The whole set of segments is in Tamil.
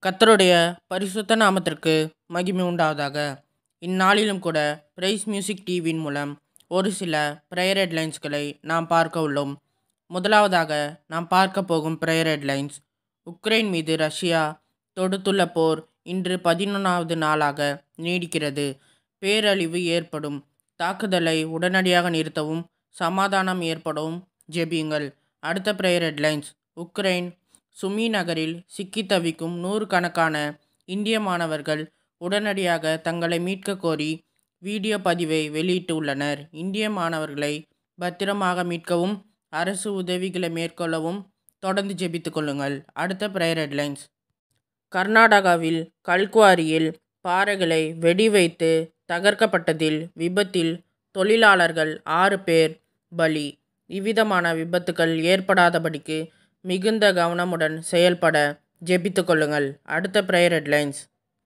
கர்த்தருடைய பரிசுத்த நாமத்திற்கு மகிமை உண்டாவதாக இந்நாளிலும் கூட பிரைஸ் மியூசிக் டிவியின் மூலம் ஒரு சில ப்ரேயர் ஹெட்லைன்ஸ்களை நாம் பார்க்க உள்ளோம் முதலாவதாக நாம் பார்க்க போகும் ப்ரேயர் ஹெட்லைன்ஸ் உக்ரைன் மீது ரஷ்யா தொடுத்துள்ள போர் இன்று பதினொன்றாவது நாளாக நீடிக்கிறது பேரழிவு ஏற்படும் தாக்குதலை உடனடியாக நிறுத்தவும் சமாதானம் ஏற்படவும் ஜெபியுங்கள் அடுத்த ப்ரேயர் ஹெட்லைன்ஸ் உக்ரைன் சுமி நகரில் சிக்கித் தவிக்கும் நூறுக்கணக்கான இந்திய மாணவர்கள் உடனடியாக தங்களை மீட்க கோரி வீடியோ பதிவை வெளியிட்டுள்ளனர் இந்திய மாணவர்களை பத்திரமாக மீட்கவும் அரசு உதவிகளை மேற்கொள்ளவும் தொடர்ந்து ஜெபித்துக் கொள்ளுங்கள் அடுத்த ப்ரேயர் ஹெட்லைன்ஸ் கர்நாடகாவில் கல்குவாரியில் பாறைகளை வெடி வைத்து தகர்க்கப்பட்டதில் விபத்தில் தொழிலாளர்கள் ஆறு பேர் பலி இவ்விதமான விபத்துக்கள் ஏற்படாதபடிக்கு மிகுந்த கவனமுடன் செயல்பட ஜெபித்துக் கொள்ளுங்கள் அடுத்த ப்ரேயர் ஹெட்லைன்ஸ்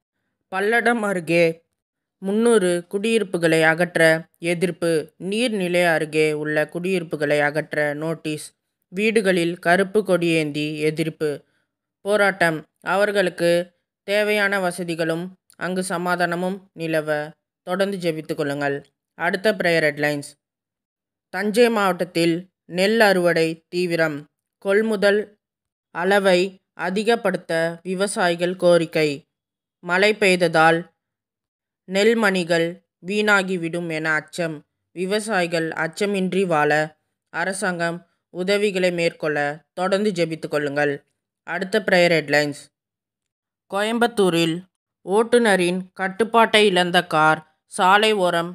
பல்லடம் அருகே முன்னூறு குடியிருப்புகளை அகற்ற எதிர்ப்பு நீர்நிலை அருகே உள்ள குடியிருப்புகளை அகற்ற நோட்டீஸ் வீடுகளில் கருப்பு கொடியேந்தி எதிர்ப்பு போராட்டம் அவர்களுக்கு தேவையான வசதிகளும் அங்கு சமாதானமும் நிலவ தொடர்ந்து ஜெபித்துக் கொள்ளுங்கள் அடுத்த ப்ரேயர் ஹெட்லைன்ஸ் தஞ்சை மாவட்டத்தில் நெல் அறுவடை தீவிரம் கொள்முதல் அளவை அதிகப்படுத்த விவசாயிகள் கோரிக்கை மழை பெய்ததால் நெல்மணிகள் வீணாகிவிடும் என அச்சம் விவசாயிகள் அச்சமின்றி வாழ அரசாங்கம் உதவிகளை மேற்கொள்ள தொடர்ந்து ஜெபித்துக் கொள்ளுங்கள் அடுத்த ப்ரேயர் ஹெட்லைன்ஸ் கோயம்புத்தூரில் ஓட்டுநரின் கட்டுப்பாட்டை இழந்த கார் சாலை ஓரம்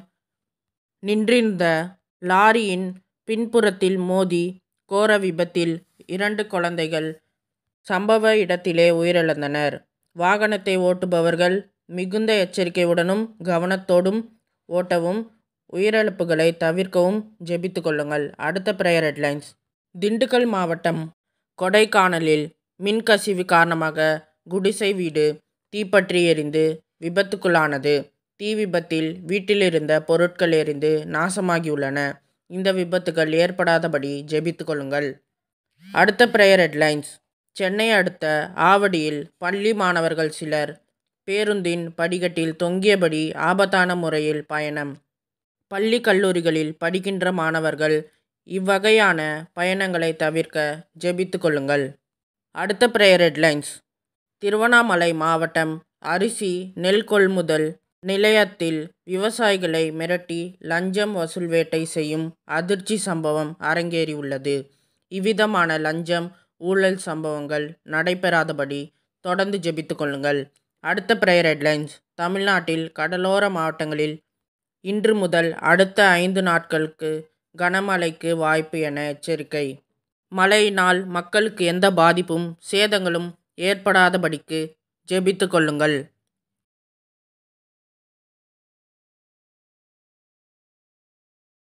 நின்றிருந்த லாரியின் பின்புறத்தில் மோதி கோர விபத்தில் இரண்டு குழந்தைகள் சம்பவ இடத்திலே உயிரிழந்தனர் வாகனத்தை ஓட்டுபவர்கள் மிகுந்த எச்சரிக்கையுடனும் கவனத்தோடும் ஓட்டவும் உயிரிழப்புகளை தவிர்க்கவும் ஜெபித்துக் கொள்ளுங்கள் அடுத்த ப்ரேயர் ஹெட்லைன்ஸ் திண்டுக்கல் மாவட்டம் கொடைக்கானலில் மின்கசிவு காரணமாக குடிசை வீடு தீப்பற்றி எரிந்து விபத்துக்குள்ளானது தீ விபத்தில் வீட்டிலிருந்த பொருட்கள் எரிந்து நாசமாகியுள்ளன இந்த விபத்துகள் ஏற்படாதபடி ஜெபித்துக் கொள்ளுங்கள் அடுத்த ப்ரேயர் ஹெட்லைன்ஸ் சென்னை அடுத்த ஆவடியில் பள்ளி மாணவர்கள் சிலர் பேருந்தின் படிக்கட்டில் தொங்கியபடி ஆபத்தான முறையில் பயணம் பள்ளி கல்லூரிகளில் படிக்கின்ற மாணவர்கள் இவ்வகையான பயணங்களை தவிர்க்க ஜெபித்துக் கொள்ளுங்கள் அடுத்த ப்ரேயர் ஹெட்லைன்ஸ் திருவண்ணாமலை மாவட்டம் அரிசி நெல் கொள்முதல் நிலையத்தில் விவசாயிகளை மிரட்டி லஞ்சம் வசூல் வேட்டை செய்யும் அதிர்ச்சி சம்பவம் அரங்கேறியுள்ளது இவ்விதமான லஞ்சம் ஊழல் சம்பவங்கள் நடைபெறாதபடி தொடர்ந்து ஜெபித்துக் கொள்ளுங்கள் அடுத்த ப்ரேயர் ஹெட்லைன்ஸ் தமிழ்நாட்டில் கடலோர மாவட்டங்களில் இன்று முதல் அடுத்த ஐந்து நாட்களுக்கு கனமழைக்கு வாய்ப்பு என எச்சரிக்கை மழையினால் மக்களுக்கு எந்த பாதிப்பும் சேதங்களும் ஏற்படாதபடிக்கு ஜெபித்துக் கொள்ளுங்கள்